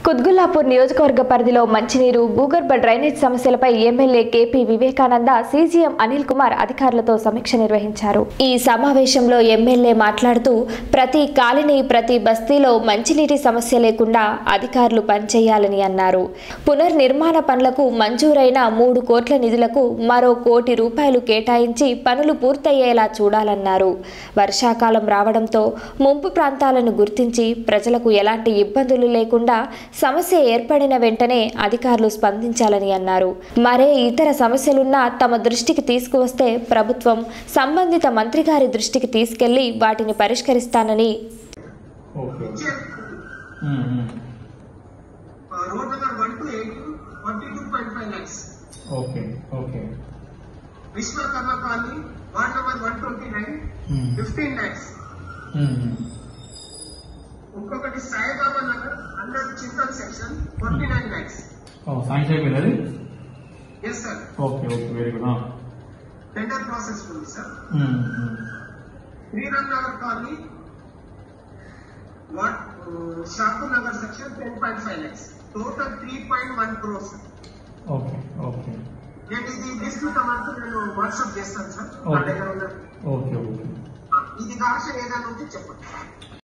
కుత్గుల్లాపూర్ నియోజకవర్గ పరిధిలో మంచినీరు భూగర్భ డ్రైనేజ్ సమస్యలపై MLA KP Vivekananda CGM Anil Kumar అధికారులతో సమీక్ష నిర్వహించారు ఈ సమావేశంలో ఎమ్మెల్యే మాట్లాడుతూ ప్రతి కాలనీ ప్రతి బస్తీలో మంచినీటి సమస్య లేకుండా అధికారులు పనిచేయాలని అన్నారు పునర్నిర్మాణ పనులకు మంజూరైన మూడు కోట్ల నిధులకు మరో కోటి రూపాయలు కేటాయించి పనులు పూర్తయ్యేలా చూడాలన్నారు వర్షాకాలం రావడంతో ముంపు ప్రాంతాలను గుర్తించి ప్రజలకు ఎలాంటి ఇబ్బందులు లేకుండా సమస్య ఏర్పడిన వెంటనే అధికారులు స్పందించాలని అన్నారు మరే ఇతర సమస్యలున్నా తమ దృష్టికి తీసుకువస్తే ప్రభుత్వం సంబంధిత మంత్రి గారి దృష్టికి తీసుకెళ్లి వాటిని పరిష్కరిస్తానని okay road number one two eight twenty two point five lakhs okay okay Vishwakarma colony ward number one twenty nine fifteen lakhs ఇంకొకటి Saibaba Nagar under Chintal section twenty nine lakhs signs అయిపోయింది అది yes sir okay okay very good tender process ఉంది sir Sriram Nagar colony what Shapur Nagar section ten point five lakhs total three point one crores okay okay నేను ఇది dispute amount నేను WhatsApp చేస్తాను sir నా Okay. దగ్గర ఉన్న ఓకే ఓకే ఇది కాక ఏదైనా ఉంటే చెప్పండి